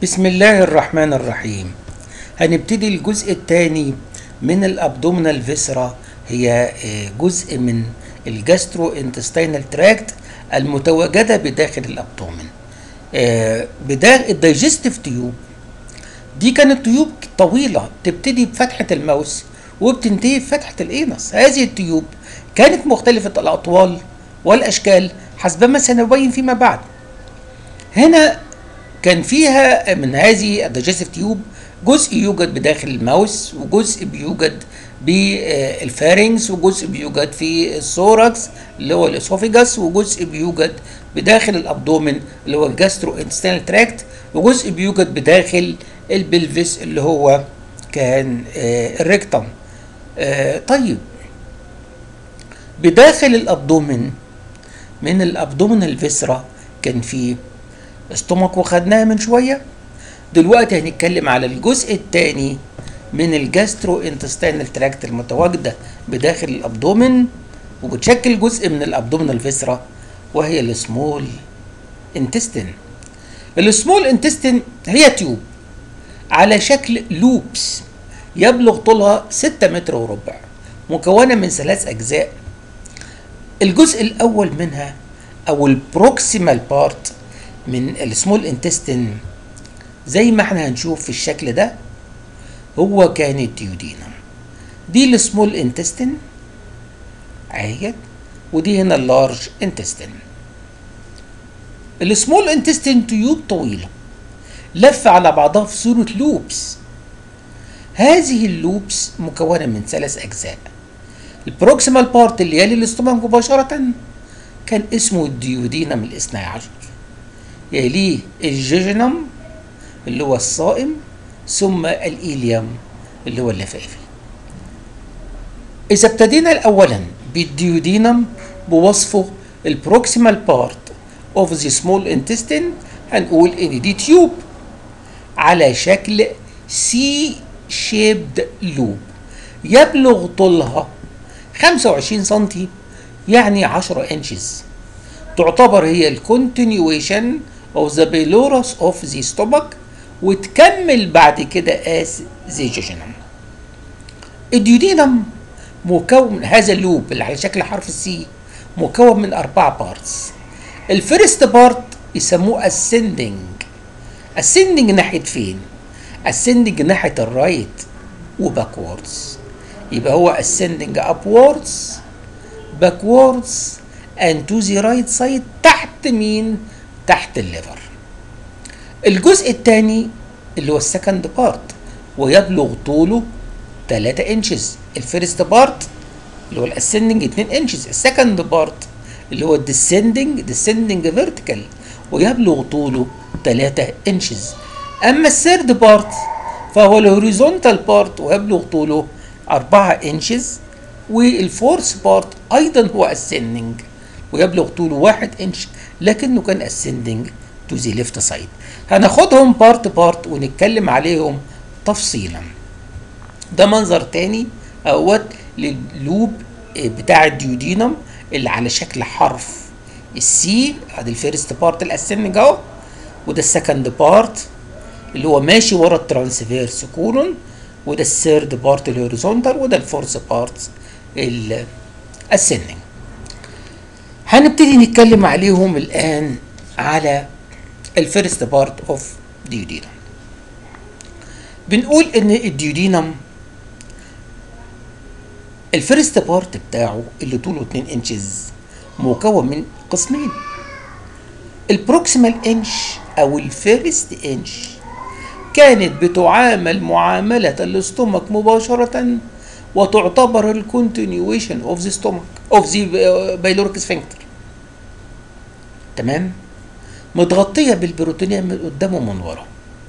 بسم الله الرحمن الرحيم هنبتدي الجزء الثاني من الابدومينال فيسرا هي آه، جزء من الجاسترو انتستينال تراكت المتواجده بداخل الابدومين آه، بدا الدايجستيف تيوب دي كانت تيوب طويله تبتدي بفتحه الماوس وبتنتهي بفتحه الانس هذه التيوب كانت مختلفه الاطوال والاشكال حسبما سنبين فيما بعد هنا كان فيها من هذه الدايجستيف تيوب جزء يوجد بداخل الماوس وجزء بيوجد بالفارنكس وجزء بيوجد في الثوركس اللي هو الاسوفيجاس وجزء بيوجد بداخل الابدومين اللي هو الجاسترو انتستينال تراكت وجزء بيوجد بداخل البلفس اللي هو كان آه، الريكتم آه، طيب بداخل الابدومين من الابدومينال فيسرا كان في استومك وخدناها من شويه دلوقتي هنتكلم على الجزء الثاني من الجاسترو انتستينال تراكت المتواجده بداخل الابدومين وبتشكل جزء من الابدومينال فيسرا وهي السمول انتستين السمول انتستين هي تيوب على شكل لوبس يبلغ طولها 6 متر وربع مكونة من ثلاث أجزاء الجزء الأول منها أو البروكسيمال بارت من السمول انتستين زي ما احنا هنشوف في الشكل ده هو كان الديودينم دي السمول انتستين اهيت ودي هنا اللارج انتستين السمول انتستين تيوب طويله لف على بعضها في صورة لوبس هذه اللوبس مكونة من ثلاث أجزاء البروكسيمال بارت اللي يلي الاستومك مباشرة كان اسمه الديودينم الاثنى عشر يليه الجيجنم اللي هو الصائم ثم الإيليوم اللي هو اللفافي إذا ابتدينا أولا بالديودينم بوصفه البروكسيمال بارت اوف ذا سمول انتستين هنقول ان دي تيوب على شكل سي شيبد لوب يبلغ طولها 25 سنتي يعني 10 انشز تعتبر هي الكونتينيويشن اوف ذا بيلورس اوف ذا ستومك وتكمل بعد كده اس ذا جيجنم الديودينم مكون هذا اللوب اللي على شكل حرف السي مكون من أربع بارتس الفيرست بارت يسموه ascending ascending ناحية فين؟ ascending ناحية الرايت وباكوردز يبقى هو ascending upwards backwards and to the right side تحت مين؟ تحت الليفر الجزء الثاني اللي هو السكند بارت ويبلغ طوله 3 انشز الفيرست بارت اللي هو الاسندنج 2 انشز السكند بارت اللي هو الديسندنج ديسندنج فيرتيكال ويبلغ طوله 3 انشز اما الثيرد بارت فهو الهوريزونتال بارت ويبلغ طوله 4 انشز والفورث بارت ايضا هو اسندنج ويبلغ طوله 1 انش لكنه كان اسندنج تو ذا ليفت سايد هناخدهم بارت بارت ونتكلم عليهم تفصيلا ده منظر تاني اهوت لللوب بتاع الديودينم اللي على شكل حرف السي ادي الفيرست بارت الاسندنج اهو وده السكند بارت اللي هو ماشي ورا الترانسفيرس كولون وده الثيرد بارت الهوريزونتال وده الفورث بارت الاسندنج هنبتدي نتكلم عليهم الان على الفيرست بارت اوف ديودينم بنقول ان الديودينم الفيرست بارت بتاعه اللي طوله 2 انشز مكون من قسمين البروكسيمال انش او الفيرست انش كانت بتعامل معاملة الاستومك مباشرة وتعتبر الكونتينيويشن اوف ذا ستومك اوف ذا بايلوريك سفنكتر تمام متغطية بالبروتينية من قدام ومن ورا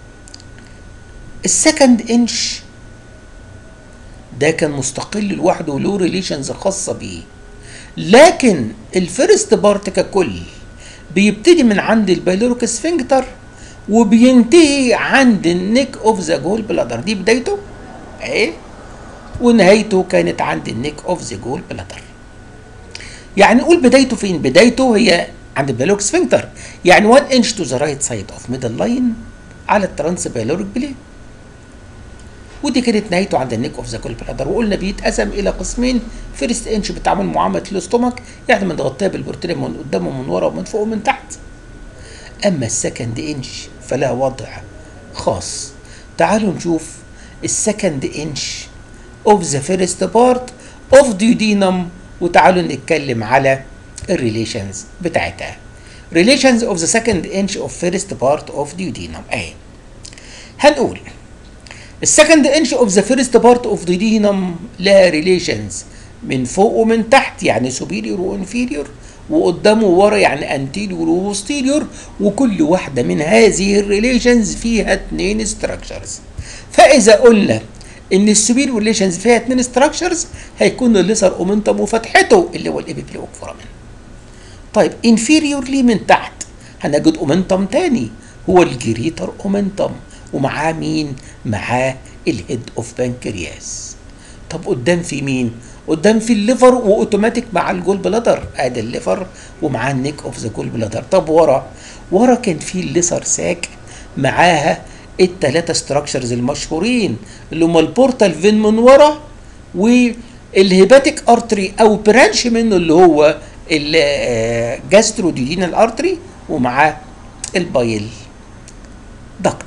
السكند انش ده كان مستقل لوحده وله ريليشنز خاصه بيه لكن الفيرست بارت ككل بيبتدي من عند البايلوريك سفنكتر وبينتهي عند النيك اوف ذا جول بلادر دي بدايته اهي ونهايته كانت عند النيك اوف ذا جول بلادر يعني نقول بدايته فين بدايته هي عند البايلوريك سفنكتر يعني 1 انش تو ذا رايت سايد اوف ميدل لاين على الترانس بايلوريك بلين ودي كانت نهايته عند النيك اوف ذا كول بلادر وقلنا بيتقسم الى قسمين فيرست انش بتعمل معامله الاستومك يعني بنغطيها بالبروتين من قدام ومن ورا ومن فوق ومن تحت اما السكند انش فلها وضع خاص تعالوا نشوف السكند انش اوف ذا فيرست بارت اوف ديودينم وتعالوا نتكلم على الريليشنز بتاعتها relations of the second inch of first part of duodenum اهي هنقول السكند انش اوف ذا فيرست بارت اوف duodenum لها ريليشنز من فوق ومن تحت يعني superior وانفيريور وقدامه ورا يعني انتيريور وبوستيريور وكل واحده من هذه الريليشنز فيها اتنين ستراكشرز فاذا قلنا ان السوبير ريليشنز فيها اتنين ستراكشرز هيكون الليسر اومنتم وفتحته اللي هو الابيبليوك فورامين طيب انفيريورلي من تحت هنجد اومنتم تاني هو الجريتر اومنتم ومعاه مين معاه الهيد اوف بانكرياس طب قدام في مين قدام في الليفر واوتوماتيك مع الجول بلادر ادي الليفر ومعاه النيك اوف ذا جول بلادر طب ورا ورا كان في الليسر ساك معاها التلاتة ستراكشرز المشهورين اللي هم البورتال فين من ورا والهيباتيك ارتري او برانش منه اللي هو الجاستروديدينال ارتري ومعاه البايل دكت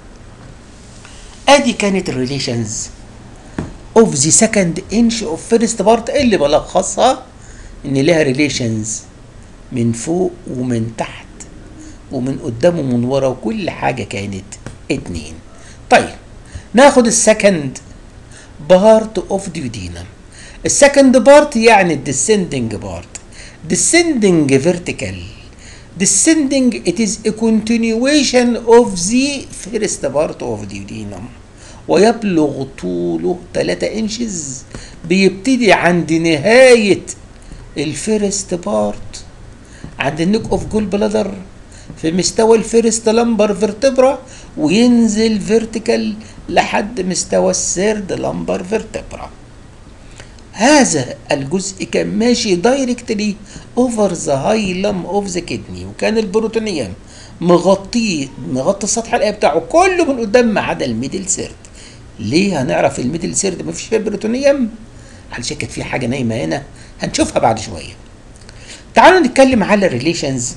ادي كانت الريليشنز اوف ذا سكند انش اوف فيرست بارت اللي بلخصها ان لها ريليشنز من فوق ومن تحت ومن قدام ومن ورا وكل حاجه كانت اتنين طيب ناخد السكند بارت اوف ديودينم السكند بارت يعني الديسندنج بارت descending vertical descending it is a continuation of the first part of the duodenum ويبلغ طوله 3 انشز بيبتدي عند نهاية الفيرست بارت عند النيك اوف جول بلادر في مستوى الفيرست لمبر فيرتبرا وينزل فيرتيكال لحد مستوى السيرد لمبر فيرتبرا هذا الجزء كان ماشي دايركتلي اوفر ذا هايلم اوف ذا كدني وكان البروتونيوم مغطيه مغطي السطح الارضي بتاعه كله من قدام ما عدا الميدل سيرد ليه هنعرف الميدل سيرد ما فيش فيها بروتونيوم علشان كانت في حاجه نايمه هنا هنشوفها بعد شويه تعالوا نتكلم على الريليشنز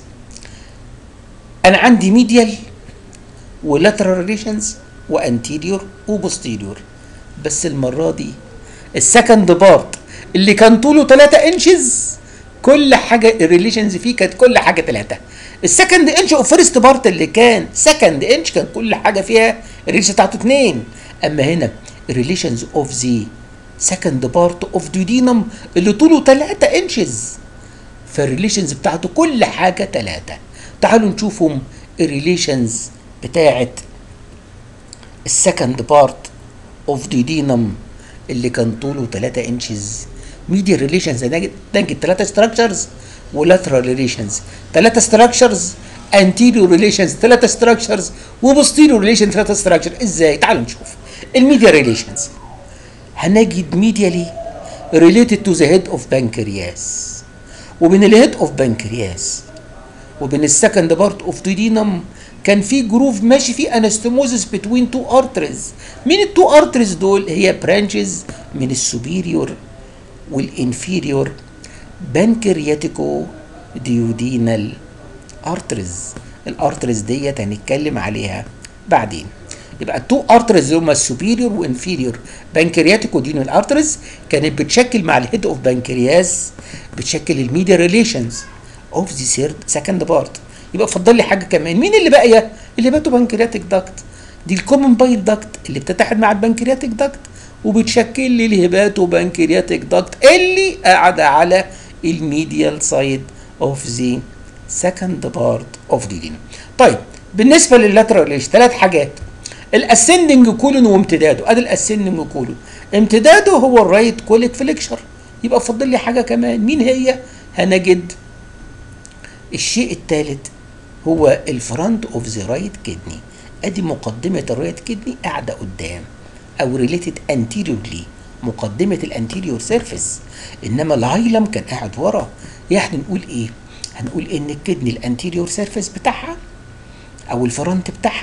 انا عندي ميديال ولاترال ريليشنز وانتيريور وبوستيريور بس المره دي السكند بارت اللي كان طوله 3 انشز كل حاجه الريليشنز فيه كانت كل حاجه 3 السكند انش اوف فيرست بارت اللي كان سكند انش كان كل حاجه فيها الريليشن بتاعته 2 اما هنا الريليشنز اوف ذا سكند بارت اوف ديودينم اللي طوله 3 انشز فالريليشنز بتاعته كل حاجه 3 تعالوا نشوفهم الريليشنز بتاعت السكند بارت اوف ديودينم اللي كان طوله 3 انشز ميديال ريليشنز نجد ثلاثه ستراكشرز ولاترال ريليشنز ثلاثه ستراكشرز انتيريور ريليشنز ثلاثه ستراكشرز وبوستيريور ريليشن ثلاثه ستراكشر ازاي تعالوا نشوف الميديا ريليشنز هنجد ميديالي ريليتد تو ذا هيد اوف بانكرياس وبين الهيد اوف بانكرياس وبين السكند بارت اوف ديدينم كان في جروف ماشي فيه انستموزس بتوين تو ارتريز مين التو ارتريز دول هي برانشز من السوبيريور والانفيريور بانكرياتيكو ديودينال ارتريز الارتريز ديت هنتكلم عليها بعدين يبقى التو ارتريز اللي هما السوبيريور وانفيريور بانكرياتيكو دينال ارتريز كانت بتشكل مع الهيد اوف بانكرياس بتشكل الميديا ريليشنز اوف ذا سيرد سكند بارت يبقى فضل لي حاجه كمان مين اللي باقيه اللي باتو بانكرياتيك داكت دي الكومن بايل داكت اللي بتتحد مع البنكرياتيك داكت وبتشكل لي الهباتو بانكرياتيك داكت اللي قاعده على الميديال سايد اوف ذا سكند بارت اوف دي طيب بالنسبه لللاترال ليش ثلاث حاجات الاسندنج كولون وامتداده ادي الاسندنج كولون امتداده هو الرايت كوليك فليكشر يبقى فضل لي حاجه كمان مين هي هنجد الشيء الثالث هو الفرونت اوف ذا رايت كدني ادي مقدمه الرايت كدني قاعده قدام او ريليتد انتيريورلي مقدمه الانتيريور سيرفيس انما الهايلم كان قاعد ورا يعني نقول ايه هنقول ان الكدني الانتيريور سيرفيس بتاعها او الفرونت بتاعها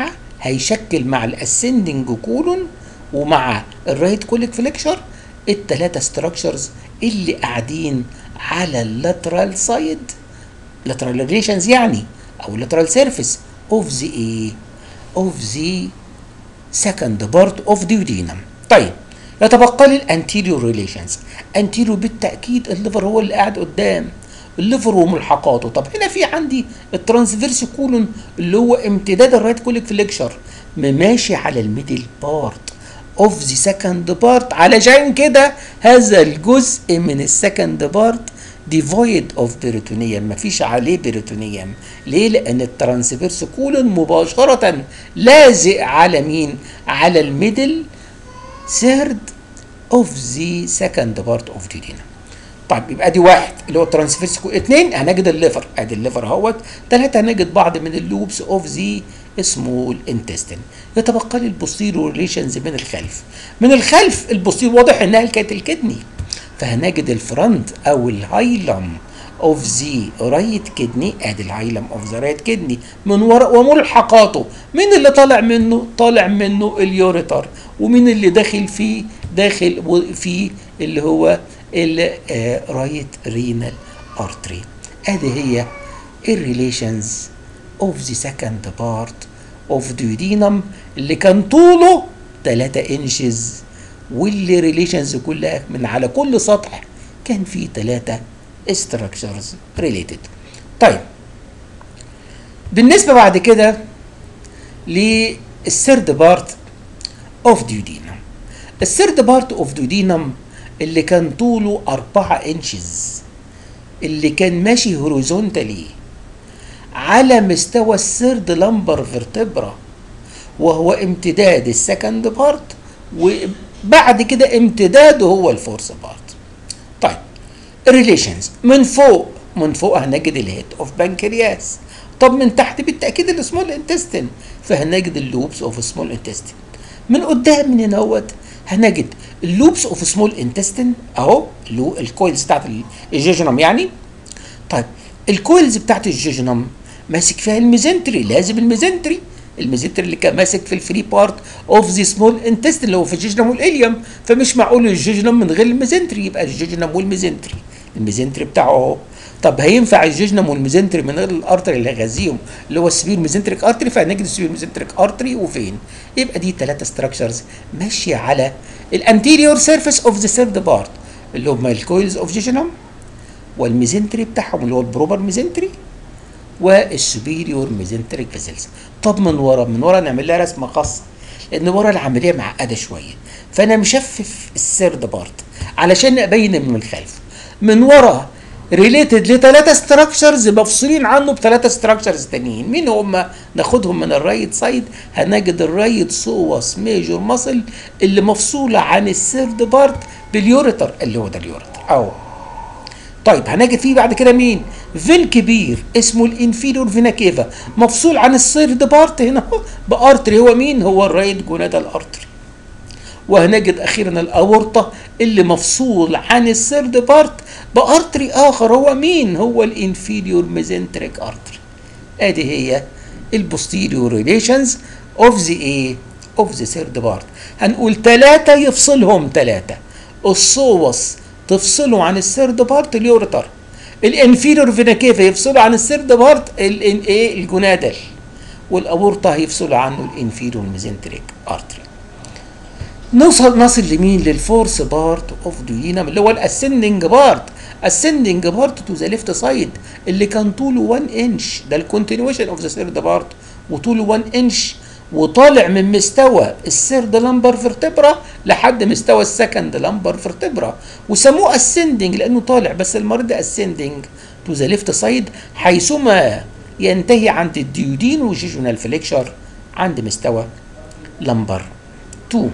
هيشكل مع الاسندنج كولون ومع الرايت كوليك فليكشر التلاتة ستراكشرز اللي قاعدين على اللاترال سايد lateral relations يعني او lateral surface of the ايه of the second part of duodenum طيب يتبقى لي الانتيريور ريليشنز انتيريور بالتاكيد الليفر هو اللي قاعد قدام الليفر وملحقاته طب هنا في عندي الترانسفيرس كولون اللي هو امتداد الرايت كوليك فليكشر ماشي على الميدل بارت اوف ذا سكند بارت علشان كده هذا الجزء من السكند بارت ديفويد اوف بيريتونيوم مفيش عليه بيريتونيوم ليه لان الترانسفيرس كولون مباشره لازق على مين على الميدل ثيرد اوف ذا سكند بارت اوف ديودينا طيب يبقى دي واحد اللي هو الترانسفيرس كولون اثنين هنجد الليفر ادي الليفر اهوت ثلاثه هنجد بعض من اللوبس اوف ذا اسمه الانتستين يتبقى لي البوستيريور ريليشنز من الخلف من الخلف البوستير واضح انها كانت الكدني فهنجد الفرونت او الهايلم اوف ذا رايت كدني ادي الهايلم اوف ذا رايت كدني من وراء وملحقاته مين اللي طالع منه طالع منه اليوريتر ومين اللي داخل فيه داخل فيه اللي هو الرايت رينال ارتري ادي هي الريليشنز اوف ذا سكند بارت اوف duodenum اللي كان طوله 3 انشز واللي ريليشنز كلها من على كل سطح كان فيه 3 structures related طيب بالنسبه بعد كده للثيرد بارت اوف duodenum الثيرد بارت اوف duodenum اللي كان طوله 4 انشز اللي كان ماشي هوريزونتالي على مستوى السيرد لمبر فيرتبرا وهو امتداد السكند بارت وبعد كده امتداده هو الفورث بارت طيب الريليشنز من فوق من فوق هنجد الهيد اوف بنكرياس طب من تحت بالتاكيد السمول انتستين فهنجد اللوبس اوف سمول انتستين من قدام من هنا اهوت هنجد اللوبس اوف سمول انتستين اهو اللي الكويلز بتاعت الجيجنم يعني طيب الكويلز بتاعت الجيجنم ماسك فيها الميزنتري لازم الميزنتري الميزنتري اللي كان ماسك في الفري بارت اوف ذا سمول انتستين اللي هو في الجيجنم والاليوم فمش معقول الجيجنم من غير الميزنتري يبقى الجيجنم والميزنتري الميزنتري بتاعه اهو طب هينفع الجيجنم والميزنتري من غير الارتري اللي هيغذيهم اللي هو السبير ميزنتريك ارتري فهنجد السبير ميزنتريك ارتري وفين يبقى دي ثلاثه ستراكشرز ماشيه على الانتيريور سيرفيس اوف ذا سيرد بارت اللي هم الكويلز اوف جيجنم والميزنتري بتاعهم اللي هو البروبر ميزنتري والسوبيريور ميزنتريك فيزلز طب من ورا من ورا نعمل لها رسمه خاصه لان ورا العمليه معقده شويه فانا مشفف السيرد بارت علشان ابين من الخلف من ورا ريليتد لثلاثه ستراكشرز مفصولين عنه بثلاثه ستراكشرز تانيين مين هم ناخدهم من الرايت سايد هنجد الرايت سوس ميجور ماسل اللي مفصوله عن السيرد بارت باليوريتر اللي هو ده اليوريتر اهو طيب هنجد فيه بعد كده مين فين كبير اسمه الانفيرور فينا كيفا مفصول عن السيرد بارت هنا بارتري هو مين هو الرايت جونادال ارتري وهنجد اخيرا الاورطه اللي مفصول عن السيرد بارت بارتري اخر هو مين هو الانفيريور ميزنتريك ارتري ادي هي البوستيريور ريليشنز اوف ذا ايه اوف ذا سيرد بارت هنقول ثلاثه يفصلهم ثلاثه الصوص تفصله عن السيرد بارت اليوريتر الانفيريور فينا كيفا يفصله عن السيرد بارت الايه الجونادال والاورطه هيفصله عنه الانفيريور ميزنتريك ارتري نوصل نصل لمين للفورس بارت اوف دوينم اللي هو الاسندنج بارت ascending بارت تو ذا ليفت سايد اللي كان طوله 1 انش ده الكونتينيويشن اوف ذا سيرد بارت وطوله 1 انش وطالع من مستوى السيرد لمبر فيرتبرا لحد مستوى السكند لمبر فيرتبرا وسموه ascending لانه طالع بس المره دي ascending تو ذا ليفت سايد حيثما ينتهي عند الديودين وجيجونال فليكشر عند مستوى لمبر 2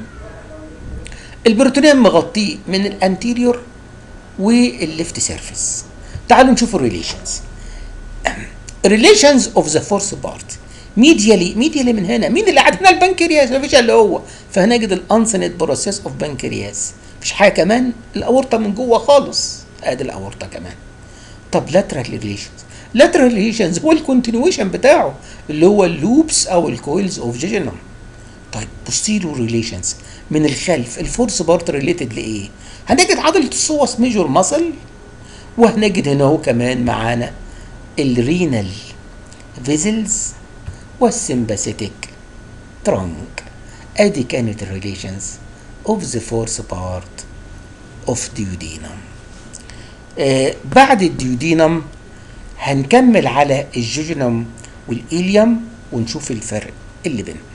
البروتونيوم مغطيه من الانتيريور والليفت سيرفيس تعالوا نشوف الريليشنز ريليشنز اوف ذا فورث بارت ميديالي ميديالي من هنا مين اللي قاعد هنا البنكرياس مفيش الا هو فهنجد الانسنت بروسيس اوف بنكرياس مفيش حاجه كمان الاورطه من جوه خالص ادي الاورطه كمان طب لاترال ريليشنز lateral ريليشنز هو الكونتينيويشن بتاعه اللي هو اللوبس او الكويلز اوف جيجينوم طيب posterior ريليشنز من الخلف الفورس بارت ريليتد لايه هنجد عضله السوس ميجور ماسل وهنجد هنا هو كمان معانا الرينال فيزلز والسمباثيتك ترانك ادي كانت الريليشنز اوف ذا فورس بارت اوف ديودينم آه بعد الديودينم هنكمل على الجوجينم والإيليوم ونشوف الفرق اللي بينهم